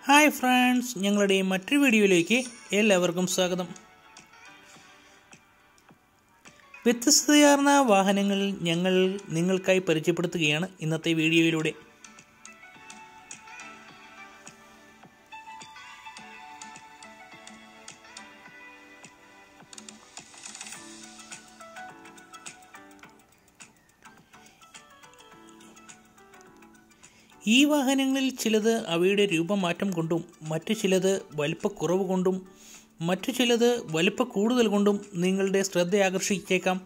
hi friends ഞങ്ങളുടെ മറ്റൊരു വീഡിയോയിലേക്ക് എല്ലാവർക്കും സ്വാഗതം വ്യത്യസ്തതയാർന്ന വാഹനങ്ങൾ ഞങ്ങൾ നിങ്ങൾക്കായി പരിചയപ്പെടുത്തുകയാണ് ഇന്നത്തെ വീഡിയോയിലൂടെ ഈ വാഹനങ്ങളിൽ ചിലത് അവയുടെ രൂപമാറ്റം കൊണ്ടും മറ്റു ചിലത് വലിപ്പക്കുറവ് കൊണ്ടും മറ്റു ചിലത് വലിപ്പ കൂടുതൽ കൊണ്ടും നിങ്ങളുടെ ശ്രദ്ധ ആകർഷിച്ചേക്കാം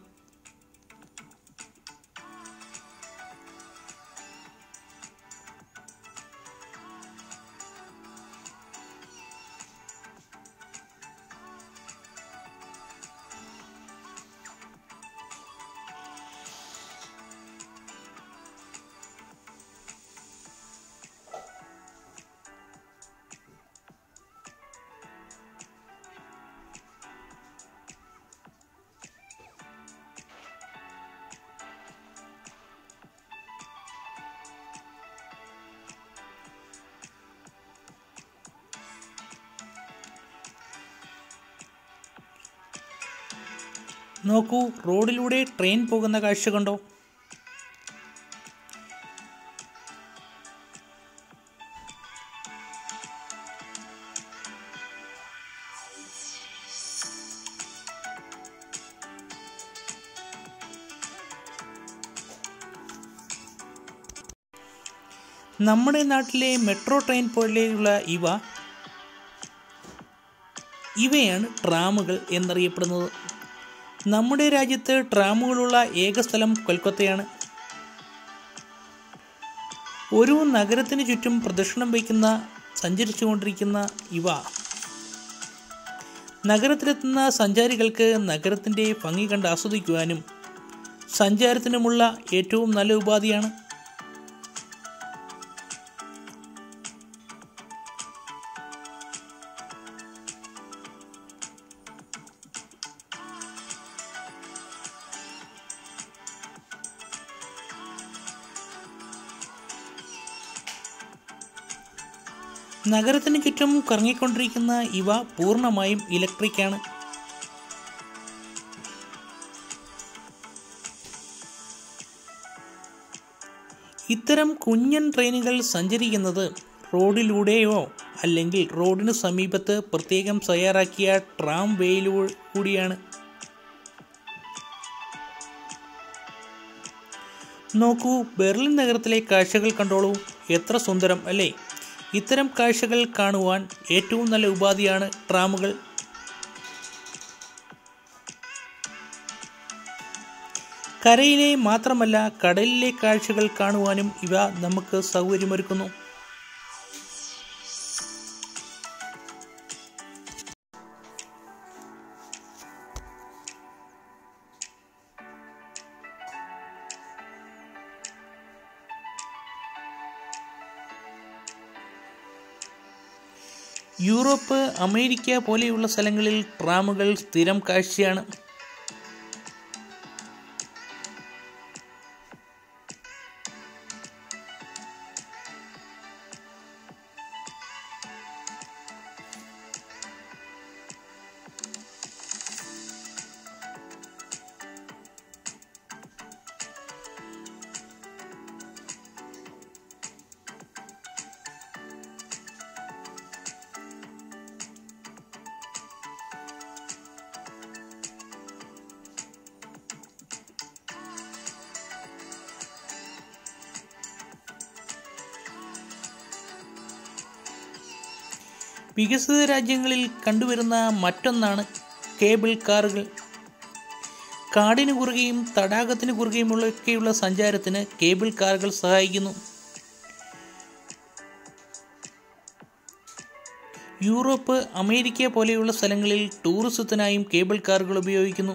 നോക്കൂ റോഡിലൂടെ ട്രെയിൻ പോകുന്ന കാഴ്ച കണ്ടോ നമ്മുടെ നാട്ടിലെ മെട്രോ ട്രെയിൻ പോലെയുള്ള ഇവ ഇവയാണ് ട്രാമുകൾ എന്നറിയപ്പെടുന്നത് നമ്മുടെ രാജ്യത്ത് ട്രാമുകളുള്ള ഏക സ്ഥലം കൊൽക്കത്തയാണ് ഒരു നഗരത്തിന് ചുറ്റും പ്രദക്ഷിണം വയ്ക്കുന്ന സഞ്ചരിച്ചുകൊണ്ടിരിക്കുന്ന ഇവ നഗരത്തിലെത്തുന്ന സഞ്ചാരികൾക്ക് നഗരത്തിൻ്റെ ഭംഗി കണ്ട് ആസ്വദിക്കുവാനും സഞ്ചാരത്തിനുമുള്ള ഏറ്റവും നല്ല ഉപാധിയാണ് നഗരത്തിന് ചുറ്റും കറങ്ങിക്കൊണ്ടിരിക്കുന്ന ഇവ പൂർണ്ണമായും ഇലക്ട്രിക്കാണ് ഇത്തരം കുഞ്ഞൻ ട്രെയിനുകൾ സഞ്ചരിക്കുന്നത് റോഡിലൂടെയോ അല്ലെങ്കിൽ റോഡിന് സമീപത്ത് പ്രത്യേകം തയ്യാറാക്കിയ ട്രാം വേയിലൂടെയാണ് നോക്കൂ ബെർലിൻ നഗരത്തിലെ കാഴ്ചകൾ കണ്ടോളൂ എത്ര സുന്ദരം അല്ലേ ഇത്തരം കാഴ്ചകൾ കാണുവാൻ ഏറ്റവും നല്ല ഉപാധിയാണ് ട്രാമുകൾ കരയിലെ മാത്രമല്ല കടലിലെ കാഴ്ചകൾ കാണുവാനും ഇവ നമുക്ക് സൗകര്യമൊരുക്കുന്നു യൂറോപ്പ് അമേരിക്ക പോലെയുള്ള സ്ഥലങ്ങളിൽ ട്രാമുകൾ സ്ഥിരം കാഴ്ചയാണ് വികസിത രാജ്യങ്ങളിൽ കണ്ടുവരുന്ന മറ്റൊന്നാണ് കേബിൾ കാറുകൾ കാടിന് കുറുകെയും തടാകത്തിന് കുറുകെയുമുള്ളൊക്കെയുള്ള സഞ്ചാരത്തിന് കേബിൾ കാറുകൾ സഹായിക്കുന്നു യൂറോപ്പ് അമേരിക്ക പോലെയുള്ള സ്ഥലങ്ങളിൽ ടൂറിസത്തിനായും കേബിൾ കാറുകൾ ഉപയോഗിക്കുന്നു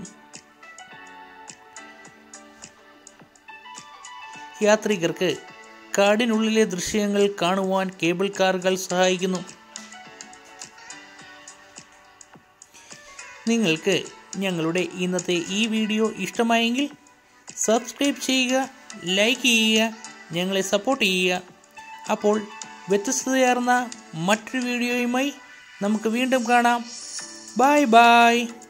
യാത്രികർക്ക് കാടിനുള്ളിലെ ദൃശ്യങ്ങൾ കാണുവാൻ കേബിൾ കാറുകൾ സഹായിക്കുന്നു നിങ്ങൾക്ക് ഞങ്ങളുടെ ഇന്നത്തെ ഈ വീഡിയോ ഇഷ്ടമായെങ്കിൽ സബ്സ്ക്രൈബ് ചെയ്യുക ലൈക്ക് ചെയ്യുക ഞങ്ങളെ സപ്പോർട്ട് ചെയ്യുക അപ്പോൾ വ്യത്യസ്തതയാർന്ന മറ്റൊരു വീഡിയോയുമായി നമുക്ക് വീണ്ടും കാണാം ബായ് ബായ്